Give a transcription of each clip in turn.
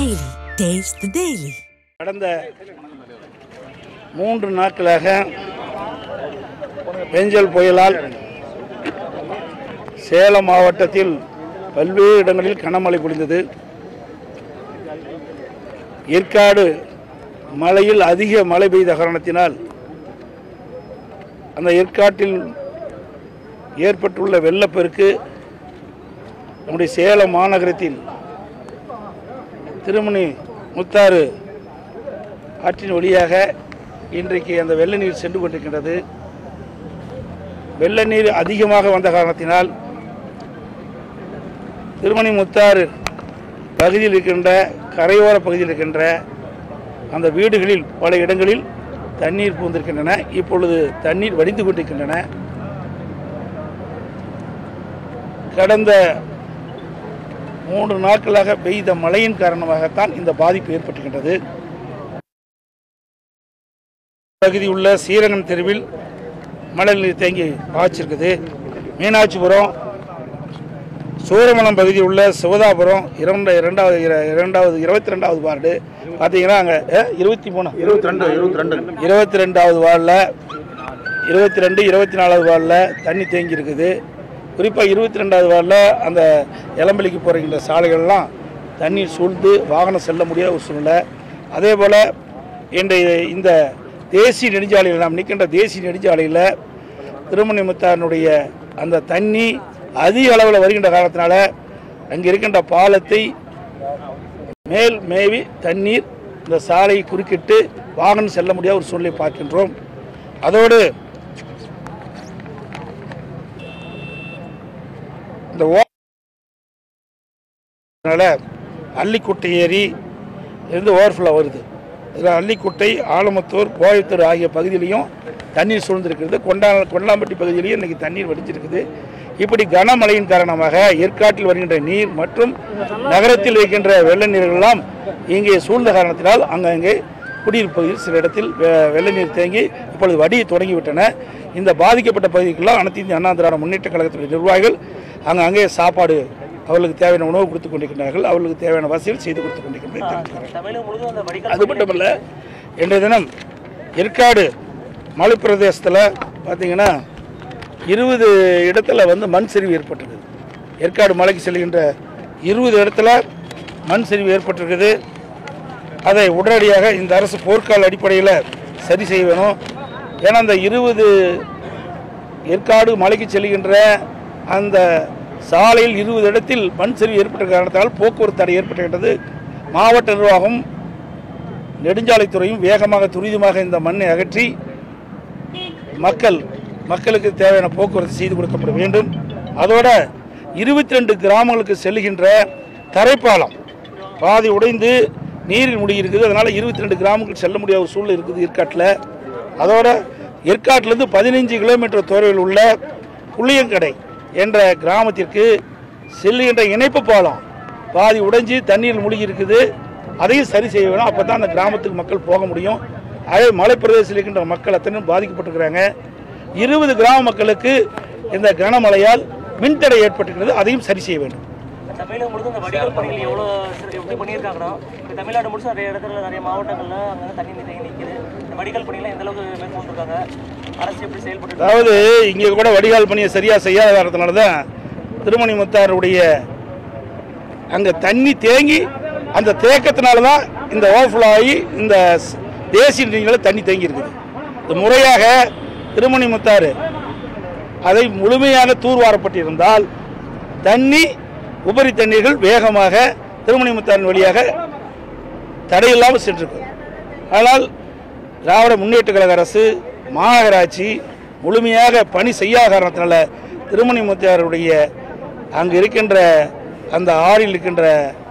Daily. Taste the Daily. கடந்த மூன்று நாட்களாக பெஞ்சல் புயலால் சேலம் மாவட்டத்தில் பல்வேறு இடங்களில் கனமழை பொழிந்தது ஏற்காடு மழையில் அதிக மழை பெய்த காரணத்தினால் அந்த ஏற்காட்டில் ஏற்பட்டுள்ள வெள்ளப்பெருக்கு நம்முடைய சேலம் மாநகரத்தில் திருமணி முத்தாறு ஆற்றின் வழியாக இன்றைக்கு அந்த வெள்ள நீர் சென்று கொண்டிருக்கின்றது வெள்ள நீர் அதிகமாக வந்த காரணத்தினால் திருமணி முத்தாறு பகுதியில் இருக்கின்ற கரையோர பகுதியில் இருக்கின்ற அந்த வீடுகளில் பல இடங்களில் தண்ணீர் பூந்திருக்கின்றன இப்பொழுது தண்ணீர் வடிந்து கொண்டிருக்கின்றன கடந்த மூன்று நாட்களாக பெய்த மழையின் காரணமாகத்தான் இந்த பாதிப்பு ஏற்பட்டுகின்றது பகுதி உள்ள சீரகன் தெருவில் மழை நீர் தேங்கி பாய்ச்சிருக்குது மீனாட்சிபுரம் சூரமலம் பகுதியில் உள்ள சிவதாபுரம் இரண்டு இரண்டாவது இர- இரண்டாவது இருபத்தி ரெண்டாவது வார்டு பார்த்தீங்கன்னா அங்கே இருபத்தி மூணு இருபத்தி ரெண்டு இருபத்தி ரெண்டு இருபத்தி ரெண்டாவது வார்டில் இருபத்தி ரெண்டு இருபத்தி நாலாவது வார்டில் தண்ணி தேங்கி இருக்குது குறிப்பாக இருபத்தி ரெண்டாவது வார்டில் அந்த இளம்பலிக்கு போகிற சாலைகள்லாம் தண்ணீர் சூழ்ந்து வாகனம் செல்ல முடியாத ஒரு சூழ்நிலை அதே போல் இன்றைய இந்த தேசிய நெடுஞ்சாலையில் நாம் நிற்கின்ற தேசிய நெடுஞ்சாலையில் திருமணிமுத்தாரனுடைய அந்த தண்ணி அதிக அளவில் வருகின்ற காரணத்தினால அங்கே இருக்கின்ற பாலத்தை மேல் மேவி தண்ணீர் இந்த சாலையை குறுக்கிட்டு வாகனம் செல்ல முடியாத ஒரு சூழ்நிலை பார்க்கின்றோம் அதோடு இந்த ஓ அதனால அள்ளிக்குட்டை ஏரி இருந்து ஓவர்ஃப்ளோ வருது இதில் அள்ளிக்குட்டை ஆலமத்தூர் கோயத்தூர் ஆகிய பகுதியிலையும் தண்ணீர் சூழ்ந்திருக்கிறது கொண்டா கொண்டாம்பட்டி பகுதியிலையும் இன்னைக்கு தண்ணீர் வடிஞ்சிருக்குது இப்படி கனமழையின் காரணமாக ஏற்காட்டில் வருகின்ற நீர் மற்றும் நகரத்தில் வைக்கின்ற வெள்ள நீர்களெல்லாம் இங்கே சூழ்ந்த காரணத்தினால் அங்கங்கே குடியிருப்பு பகுதியில் சில இடத்தில் வெ- வெள்ள நீர் தேங்கி இப்பொழுது வடிய தொடங்கிவிட்டன இந்த பாதிக்கப்பட்ட பகுதிக்கெல்லாம் அனைத்து இந்திய அண்ணா திராவிட முன்னேற்ற கழகத்துடைய நிர்வாகிகள் அங்கே அங்கே சாப்பாடு அவர்களுக்கு தேவையான உணவு கொடுத்து கொண்டிருக்கிறார்கள் அவர்களுக்கு தேவையான வசதிகள் செய்து கொடுத்து கொண்டிருக்கின்றனர் தமிழகம் முழுவதும் அந்த வடிகால் அது மட்டுமல்ல இன்றைய தினம் ஏற்காடு மலை பிரதேசத்தில் பார்த்தீங்கன்னா இருபது இடத்துல வந்து மண் சரிவு ஏற்பட்டிருக்குது ஏற்காடு மலைக்கு செல்கின்ற இருபது இடத்துல மண் சரிவு ஏற்பட்டிருக்குது அதை உடனடியாக இந்த அரசு போர்க்கால அடிப்படையில் சரி செய்ய வேணும் ஏன்னா அந்த இருபது ஏற்காடு மலைக்கு செல்கின்ற அந்த சாலையில் இருபது இடத்தில் மண் சரிவு ஏற்பட்ட காரணத்தால் போக்குவரத்து தடை ஏற்பட்டுகின்றது மாவட்ட நிர்வாகம் நெடுஞ்சாலைத்துறையும் வேகமாக துரிதமாக இந்த மண்ணை அகற்றி மக்கள் மக்களுக்கு தேவையான போக்குவரத்து செய்து கொடுக்கப்பட வேண்டும் அதோட இருபத்தி ரெண்டு கிராமங்களுக்கு செல்லுகின்ற தரைப்பாலம் பாதி உடைந்து நீரில் முடி இருக்குது அதனால இருபத்தி ரெண்டு கிராமங்களுக்கு செல்ல முடியாத ஒரு சூழ்நிலை இருக்குது ஏற்காட்டில் அதோட ஏற்காட்டிலேருந்து பதினைஞ்சு கிலோமீட்டர் தொலைவில் உள்ள புளியங்கடை என்ற கிராமத்திற்கு செல்லுகின்ற இணைப்பு பாலம் பாதி உடைஞ்சு தண்ணீர் மூழ்கி இருக்குது அதையும் சரி செய்ய வேணும் அப்போ தான் அந்த கிராமத்துக்கு மக்கள் போக முடியும் அதே மலைப்பிரதேசத்தில் இருக்கின்ற மக்கள் அத்தனை பாதிக்கப்பட்டிருக்கிறாங்க இருபது கிராம மக்களுக்கு இந்த கனமழையால் மின்தடை ஏற்பட்டிருக்கிறது அதையும் சரி செய்ய வேண்டும் தமிழகம் முழுவதும் இந்த வடிகால் பணிகள் எவ்வளோ சிற- எப்படி பண்ணியிருக்காங்கன்னா இப்போ தமிழ்நாடு முழுசும் நிறைய இடத்துல நிறைய மாவட்டங்களில் அங்கே தண்ணி தேங்கி நிற்குது இந்த வடிகால் பணிகளை எந்த அளவுக்கு மேற்கொண்டிருக்காங்க அரசு எப்படி செயல்பட்டு அதாவது இங்கே கூட வடிகால் பணியை சரியாக செய்யாத காரணத்தினால தான் திருமணி முத்தாருடைய அங்கே தண்ணி தேங்கி அந்த தேக்கத்தினால தான் இந்த ஓவர்ஃப்ளோ ஆகி இந்த ஸ்- தேசிய நீர்களில் தண்ணி தேங்கி இருக்குது இது முறையாக திருமணி முத்தாறு அதை முழுமையாக தூர்வாரப்பட்டிருந்தால் தண்ணி உபரி தண்ணீர்கள் வேகமாக திருமணி முத்தாரின் வழியாக தடையில்லாமல் சென்றிருக்கும் ஆனால் திராவிட முன்னேற்ற கழக அரசு மாநகராட்சி முழுமையாக பணி செய்யாத காரணத்தினால திருமணி முத்தியாருடைய அங்கு இருக்கின்ற அந்த ஆறில் இருக்கின்ற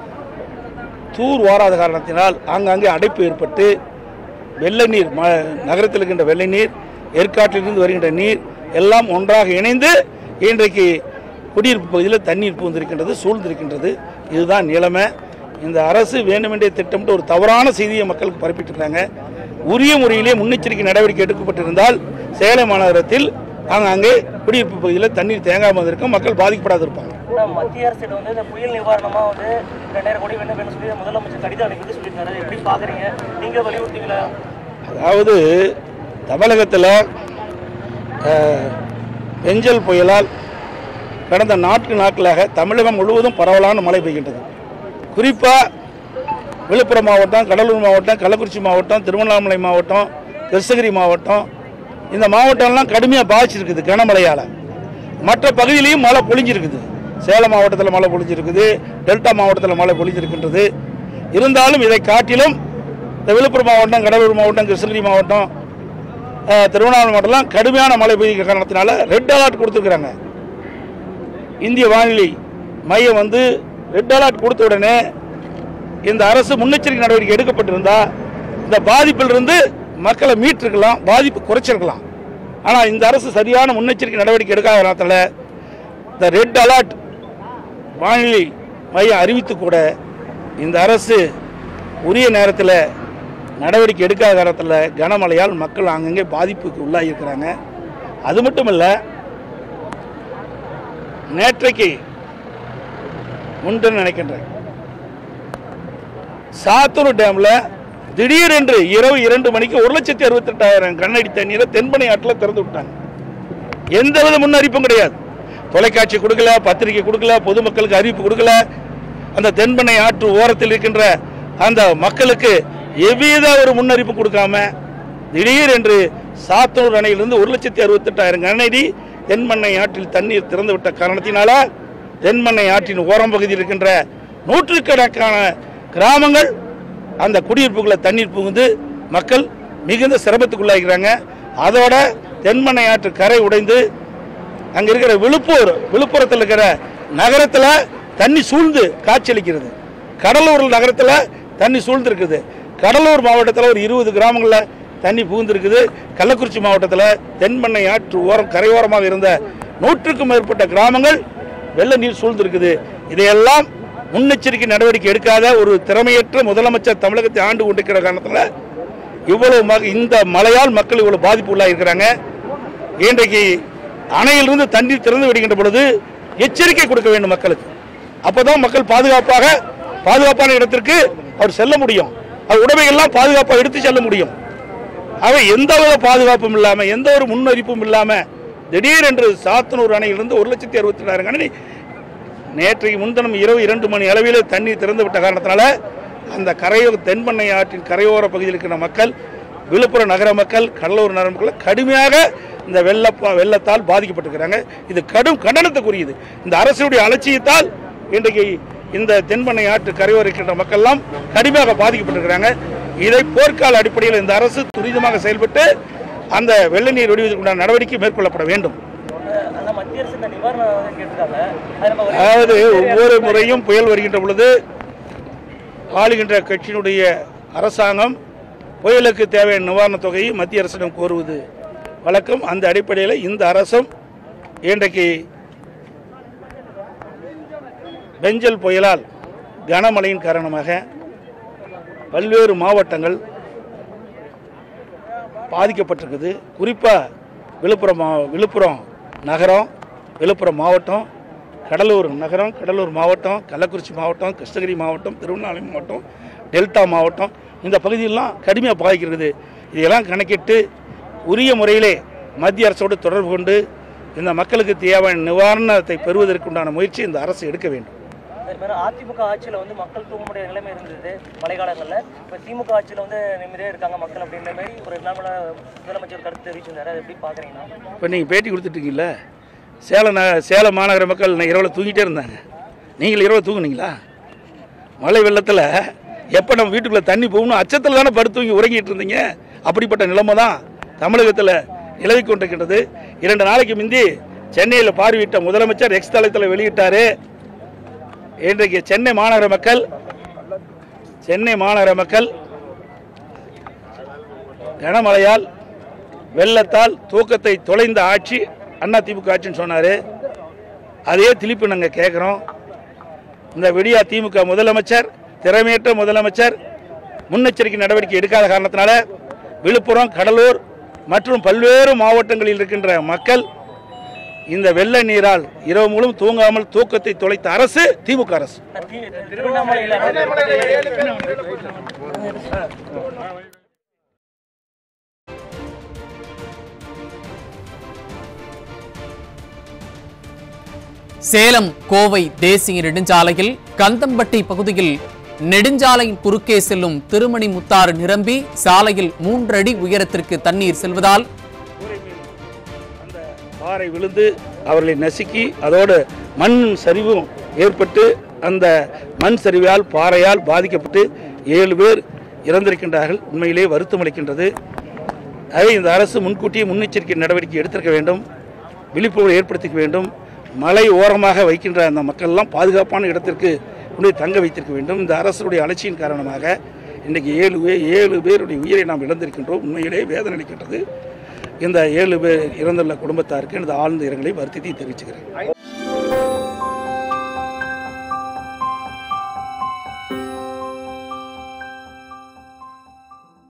தூர் வாராத காரணத்தினால் ஆங்காங்கே அடைப்பு ஏற்பட்டு வெள்ள நீர் ம நகரத்தில் இருக்கின்ற வெள்ளை நீர் ஏற்காட்டிலிருந்து வருகின்ற நீர் எல்லாம் ஒன்றாக இணைந்து இன்றைக்கு குடியிருப்பு பகுதியில் தண்ணீர் பூந்திருக்கின்றது சூழ்ந்திருக்கின்றது இதுதான் நிலைமை இந்த அரசு வேண்டுமென்றே திட்டமிட்டு ஒரு தவறான செய்தியை மக்களுக்கு பரப்பிட்டு இருக்காங்க உரிய முறையிலே முன்னெச்சரிக்கை நடவடிக்கை எடுக்கப்பட்டிருந்தால் சேலம் மாநகரத்தில் அங்கே அங்கே குடியிருப்பு பகுதியில் தண்ணீர் தேங்காமல் இருக்கும் மக்கள் பாதிக்கப்படாது இருப்பாங்க ஆனா, மத்திய அரசு வந்து இந்த புயல் நிவாரணமா வந்து ரெண்டாயிரம் கோடி வேணும் வேணும் சொல்லி முதலமைச்சர் கடிதம் அனுப்பி சொல்லியிருக்காரு அதை எப்படி பாக்குறீங்க நீங்க வலியுறுத்தீங்களா அதாவது தமிழகத்தில் பெஞ்சல் புயலால் கடந்த நான்கு நாட்களாக தமிழகம் முழுவதும் பரவலான மழை பெய்கின்றது குறிப்பாக விழுப்புரம் மாவட்டம் கடலூர் மாவட்டம் கள்ளக்குறிச்சி மாவட்டம் திருவண்ணாமலை மாவட்டம் கிருஷ்ணகிரி மாவட்டம் இந்த மாவட்டம்லாம் கடுமையாக பாதிச்சிருக்குது கனமழையால் மற்ற பகுதியிலையும் மழை பொழிஞ்சிருக்குது சேலம் மாவட்டத்தில் மழை பொழிஞ்சிருக்குது டெல்டா மாவட்டத்தில் மழை பொழிஞ்சிருக்கின்றது இருந்தாலும் இதை காட்டிலும் இந்த விழுப்புரம் மாவட்டம் கடலூர் மாவட்டம் கிருஷ்ணகிரி மாவட்டம் அஹ், திருவண்ணாமலை மாவட்டம்லாம் கடுமையான மழை பெய்கிற காரணத்தினால ரெட் அலர்ட் கொடுத்துருக்குறாங்க இந்திய வானிலை மையம் வந்து ரெட் அலர்ட் கொடுத்த உடனே இந்த அரசு முன்னெச்சரிக்கை நடவடிக்கை எடுக்கப்பட்டிருந்தா இந்த பாதிப்பிலிருந்து மக்களை மீட்டிருக்கலாம் பாதிப்பு குறைச்சிருக்கலாம் ஆனால் இந்த அரசு சரியான முன்னெச்சரிக்கை நடவடிக்கை எடுக்காத காரணத்தில் இந்த ரெட் அலர்ட் வானிலை மையம் அறிவித்து கூட இந்த அரசு உரிய நேரத்தில் நடவடிக்கை எடுக்காத காரணத்தில் கனமழையால் மக்கள் அங்கங்கே பாதிப்புக்கு உள்ளாகியிருக்கிறாங்க அது மட்டும் இல்லை நேற்றைக்கு முன்டன் நினைக்கின்றேன் சாத்தூர் டேம்ல திடீரென்று இரவு இரண்டு மணிக்கு ஒரு லட்சத்தி அறுபத்தெட்டாயிரம் கண்ணடி தண்ணீரை தென்பனை ஆற்றில் திறந்து விட்டாங்க எந்தவித முன்னறிப்பும் கிடையாது தொலைக்காட்சி கொடுக்கல பத்திரிகை கொடுக்கல பொதுமக்களுக்கு அறிவிப்பு கொடுக்கல அந்த தென்பனை ஆற்று ஓரத்தில் இருக்கின்ற அந்த மக்களுக்கு எவ்வித ஒரு முன்னறிப்பு கொடுக்காம திடீரென்று சாத்தூர் அணையிலிருந்து ஒரு லட்சத்தி அறுபத்தெட்டாயிரம் கனஅடி தென்மண்ணை ஆற்றில் தண்ணீர் திறந்து விட்ட காரணத்தினால தென்மண்ணை ஆற்றின் ஓரம் பகுதியில் இருக்கின்ற நூற்றுக்கணக்கான கிராமங்கள் அந்த குடியிருப்புக்குள்ள தண்ணீர் புகுந்து மக்கள் மிகுந்த சிரமத்துக்குள்ளாகிறாங்க அதோட தென்மண்ணை ஆற்று கரை உடைந்து அங்க இருக்கிற விழுப்பூர் விழுப்புரத்தில் இருக்கிற நகரத்தில் தண்ணி சூழ்ந்து காட்சியளிக்கிறது கடலூர் நகரத்தில் தண்ணி சூழ்ந்து இருக்குது கடலூர் மாவட்டத்தில் ஒரு இருபது கிராமங்களில் தண்ணி புகுந்திருக்குது கள்ளக்குறிச்சி மாவட்டத்தில் தென்மண்ணை ஆற்று ஓரம் கரையோரமாக இருந்த நூற்றுக்கும் மேற்பட்ட கிராமங்கள் வெள்ள நீர் சூழ்ந்திருக்குது இதையெல்லாம் முன்னெச்சரிக்கை நடவடிக்கை எடுக்காத ஒரு திறமையற்ற முதலமைச்சர் தமிழகத்தை ஆண்டு கொண்டிருக்கிற காரணத்தில் இவ்வளவு ம- இந்த மழையால் மக்கள் இவ்வளவு பாதிப்பு உள்ளாயிருக்கிறாங்க இன்றைக்கு அணையிலிருந்து தண்ணீர் திறந்து விடுகின்ற பொழுது எச்சரிக்கை கொடுக்க வேண்டும் மக்களுக்கு அப்பதான் மக்கள் பாதுகாப்பாக பாதுகாப்பான இடத்திற்கு அவர் செல்ல முடியும் அவர் உடைமைகள்லாம் பாதுகாப்பாக எடுத்து செல்ல முடியும் அவை எந்த வித பாதுகாப்பும் இல்லாம எந்த ஒரு முன்னறிப்பும் இல்லாம திடீரென்று சாத்தனூர் அணையிலிருந்து ஒரு லட்சத்தி அறுபத்தி ரெண்டாயிரம் கணனி நேற்றைக்கு முன்தினம் இரவு இரண்டு மணி அளவில் தண்ணீர் திறந்து விட்ட காரணத்தினால அந்த கரையோ தென்பண்ணை ஆற்றின் கரையோர பகுதியில் இருக்கிற மக்கள் விழுப்புரம் நகர மக்கள் கடலூர் நகர மக்கள் கடுமையாக இந்த வெள்ள வெள்ளத்தால் பாதிக்கப்பட்டிருக்கிறாங்க இது கடும் கண்டனத்துக்குரியது இந்த அரசுடைய அலட்சியத்தால் இன்றைக்கு இந்த தென்பண்ணை ஆற்று கரையோர இருக்கின்ற மக்கள்லாம் கடுமையாக பாதிக்கப்பட்டிருக்கிறாங்க இதை போர்க்கால அடிப்படையில் இந்த அரசு துரிதமாக செயல்பட்டு அந்த வெள்ள நீர் வடிவதற்குண்டான நடவடிக்கை மேற்கொள்ளப்பட வேண்டும் ஆனா மத்திய அரசு இந்த நிவாரணம் கேட்டிருக்காங்க அது நம்ம வலி- அதாவது ஒவ்வொரு முறையும் புயல் வருகின்ற பொழுது ஆளுகின்ற கட்சியினுடைய அரசாங்கம் புயலுக்கு தேவையான நிவாரணத் தொகையை மத்திய அரசிடம் கோருவது வழக்கம் அந்த அடிப்படையில் இந்த அரசும் இன்றைக்கு பெஞ்சல் புயலால் கனமழையின் காரணமாக பல்வேறு மாவட்டங்கள் பாதிக்கப்பட்டிருக்குது குறிப்பாக விழுப்புரம் மா விழுப்புரம் நகரம் விழுப்புரம் மாவட்டம் கடலூர் நகரம் கடலூர் மாவட்டம் கள்ளக்குறிச்சி மாவட்டம் கிருஷ்ணகிரி மாவட்டம் திருவண்ணாமலை மாவட்டம் டெல்டா மாவட்டம் இந்த பகுதியெல்லாம் கடுமையாக பாதிக்கிறது இதையெல்லாம் கணக்கிட்டு உரிய முறையிலே மத்திய அரசோடு தொடர்பு கொண்டு இந்த மக்களுக்கு தேவையான நிவாரணத்தை பெறுவதற்குண்டான முயற்சி இந்த அரசு எடுக்க வேண்டும் அது மாதிரி அதிமுக ஆட்சியில வந்து மக்கள் தூங்க முடியாத நிலைமை இருந்தது மழைக்காலங்கள்ல இப்ப திமுக ஆட்சியில வந்து நிம்மதியா இருக்காங்க மக்கள் அப்படின்ற மாதிரி ஒரு நாமள முதலமைச்சர் கருத்து தெரிவிச்சிருந்தாரு அதை எப்படி பாக்குறீங்கன்னா இப்போ நீங்கள் பேட்டி கொடுத்துட்ருக்கீங்கள சேலம் ந சேலம் மாநகர மக்கள் நான் இரவில் தூங்கிட்டே இருந்தாங்க நீங்கள் இரவு தூங்குனீங்களா மழை வெள்ளத்தில் எப்போ நம்ம வீட்டுக்குள்ளே தண்ணி போகணும் அச்சத்தில் தானே படுத்து தூங்கி உறங்கிட்டு இருந்தீங்க அப்படிப்பட்ட நிலைமை தான் தமிழகத்தில் நிலவி கொண்டிருக்கின்றது இரண்டு நாளைக்கு முந்தி சென்னையில் பார்வையிட்ட முதலமைச்சர் எக்ஸ் தளத்தில் வெளியிட்டார் இன்றைக்கு சென்னை மாநகர மக்கள் சென்னை மாநகர மக்கள் கனமழையால் வெள்ளத்தால் தூக்கத்தை தொலைந்த ஆட்சி அண்ணா திமுக ஆட்சின்னு சொன்னார் அதே திருப்பி நாங்கள் கேட்குறோம் இந்த விடியா திமுக முதலமைச்சர் திறமையற்ற முதலமைச்சர் முன்னெச்சரிக்கை நடவடிக்கை எடுக்காத காரணத்தினால விழுப்புரம் கடலூர் மற்றும் பல்வேறு மாவட்டங்களில் இருக்கின்ற மக்கள் இந்த வெள்ள நீரால் இரவு முழுவதும் தூங்காமல் தூக்கத்தை தொலைத்த அரசு திமுக அரசு தி- திருவண்ணாமலையில் சேலம் கோவை தேசிய நெடுஞ்சாலையில் கந்தம்பட்டி பகுதியில் நெடுஞ்சாலையின் குறுக்கே செல்லும் திருமணி முத்தாறு நிரம்பி சாலையில் மூன்றடி உயரத்திற்கு தண்ணீர் செல்வதால் அந்த பாறை விழுந்து அவர்களை நசுக்கி அதோடு மண் சரிவும் ஏற்பட்டு அந்த மண் சரிவால் பாறையால் பாதிக்கப்பட்டு ஏழு பேர் இறந்திருக்கின்றார்கள் உண்மையிலே வருத்தம் அளிக்கின்றது அதை இந்த அரசு முன்கூட்டியே முன்னெச்சரிக்கை நடவடிக்கை எடுத்திருக்க வேண்டும் விழிப்புணர்வு ஏற்படுத்திக்க வேண்டும் மலை ஓரமாக வைக்கின்ற அந்த மக்கள்லாம் பாதுகாப்பான இடத்திற்கு கொண்டு போய் தங்க வைத்திருக்க வேண்டும் இந்த அரசுடைய அலட்சியின் காரணமாக இன்றைக்கு ஏழு பேர் ஏழு பேருடைய உயிரை நாம் இழந்திருக்கின்றோம் உண்மையிலே வேதனை அளிக்கின்றது இந்த ஏழு பேர் இறந்துள்ள குடும்பத்தாருக்கு எனது ஆழ்ந்த இரங்கலை வருத்தத்தை தெரிவிச்சுக்கிறேன்